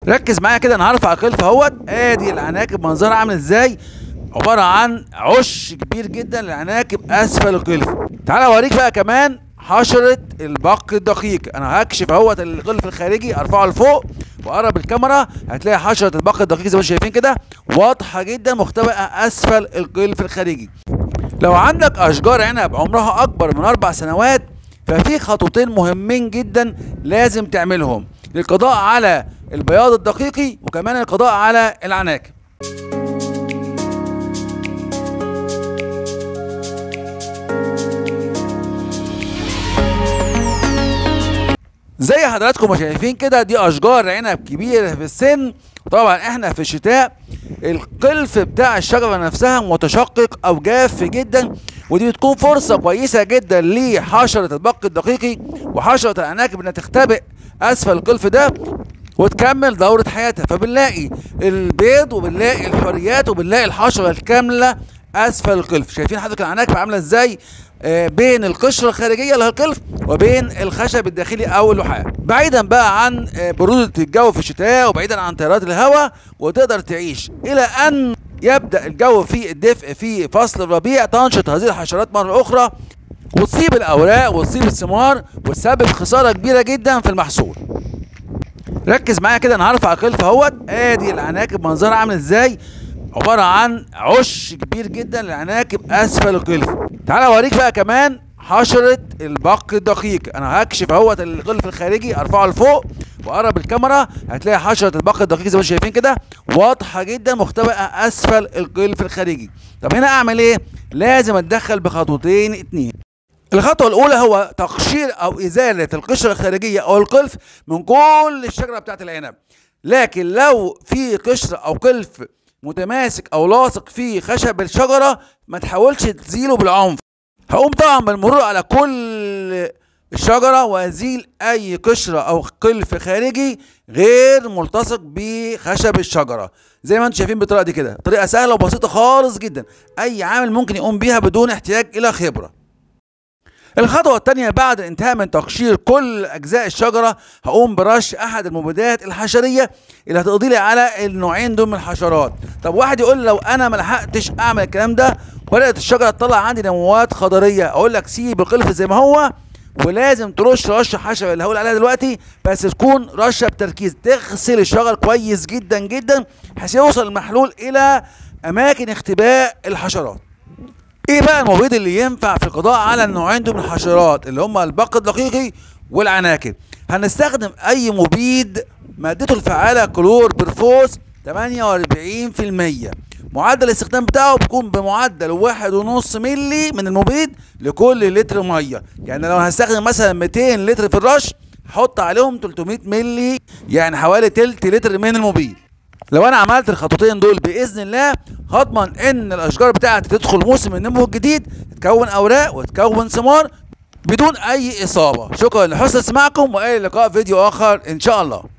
ركز معايا كده انا هرفع القلف اهوت ادي العناكب منظرها عامل ازاي عباره عن عش كبير جدا للعناكب اسفل القلف تعالى اوريك بقى كمان حشره البق الدقيق انا هكشف اهوت القلف الخارجي ارفعه لفوق واقرب الكاميرا هتلاقي حشره البق الدقيق زي ما انتم شايفين كده واضحه جدا مختبئه اسفل القلف الخارجي لو عندك اشجار عنب عمرها اكبر من اربع سنوات ففي خطوتين مهمين جدا لازم تعملهم للقضاء على البياض الدقيقي وكمان القضاء على العناكب زي حضراتكم ما شايفين كده دي اشجار عنب كبيره في السن طبعا احنا في الشتاء القلف بتاع الشجره نفسها متشقق او جاف جدا ودي بتكون فرصه كويسه جدا لحشره البق الدقيقي وحشره العناكب انها تختبئ اسفل القلف ده وتكمل دورة حياتها فبنلاقي البيض وبنلاقي الحريات وبنلاقي الحشرة الكاملة أسفل القلف شايفين حضرتك العناكب عاملة ازاي آه بين القشرة الخارجية للقلف وبين الخشب الداخلي أو اللحاف بعيدا بقى عن آه برودة الجو في الشتاء وبعيدا عن تيارات الهواء وتقدر تعيش إلى أن يبدأ الجو في الدفء في فصل الربيع تنشط هذه الحشرات مرة أخرى وتصيب الأوراق وتصيب الثمار وتسبب خسارة كبيرة جدا في المحصول ركز معايا كده انا هرفع القلف اهوت ادي العناكب منظرها عامل ازاي عباره عن عش كبير جدا للعناكب اسفل القلف تعالى اوريك بقى كمان حشره البق الدقيق انا هكشف اهوت القلف الخارجي ارفعه لفوق واقرب الكاميرا هتلاقي حشره البق الدقيق زي ما شايفين كده واضحه جدا مختبئه اسفل القلف الخارجي طب هنا اعمل ايه لازم اتدخل بخطوتين اتنين الخطوة الأولى هو تقشير أو إزالة القشرة الخارجية أو القلف من كل الشجرة بتاعت العنب لكن لو في قشرة أو قلف متماسك أو لاصق في خشب الشجرة ما تحاولش تزيله بالعنف هقوم طبعا بالمرور على كل الشجرة وأزيل أي قشرة أو قلف خارجي غير ملتصق بخشب الشجرة زي ما انتم شايفين بالطريقة دي كده طريقة سهلة وبسيطة خالص جدا أي عامل ممكن يقوم بيها بدون احتياج إلى خبرة الخطوة الثانية بعد الانتهاء من تقشير كل أجزاء الشجرة هقوم برش أحد المبيدات الحشرية اللي هتقضي لي على النوعين دول من الحشرات. طب واحد يقول لي لو أنا ما لحقتش أعمل الكلام ده وبدأت الشجرة تطلع عندي نموات خضرية أقول لك سيب القلف زي ما هو ولازم ترش رشه حشره اللي هقول عليها دلوقتي بس تكون رشه بتركيز تغسل الشجر كويس جدا جدا بحيث يوصل المحلول إلى أماكن اختباء الحشرات. ايه بقى المبيد اللي ينفع في القضاء على النوعين دول من الحشرات اللي هم البق الدقيقي والعناكب هنستخدم اي مبيد مادته الفعاله كلور برفوس 48% معدل الاستخدام بتاعه بيكون بمعدل واحد ونص ملي من المبيد لكل لتر ميه يعني لو هستخدم مثلا 200 لتر في الرش حط عليهم 300 ملي يعني حوالي تلت لتر من المبيد لو انا عملت الخطوتين دول باذن الله هضمن ان الاشجار بتاعتي تدخل موسم النمو الجديد تكون اوراق وتكون ثمار بدون اي اصابه شكرا لحسن سماعكم والى اللقاء فيديو اخر ان شاء الله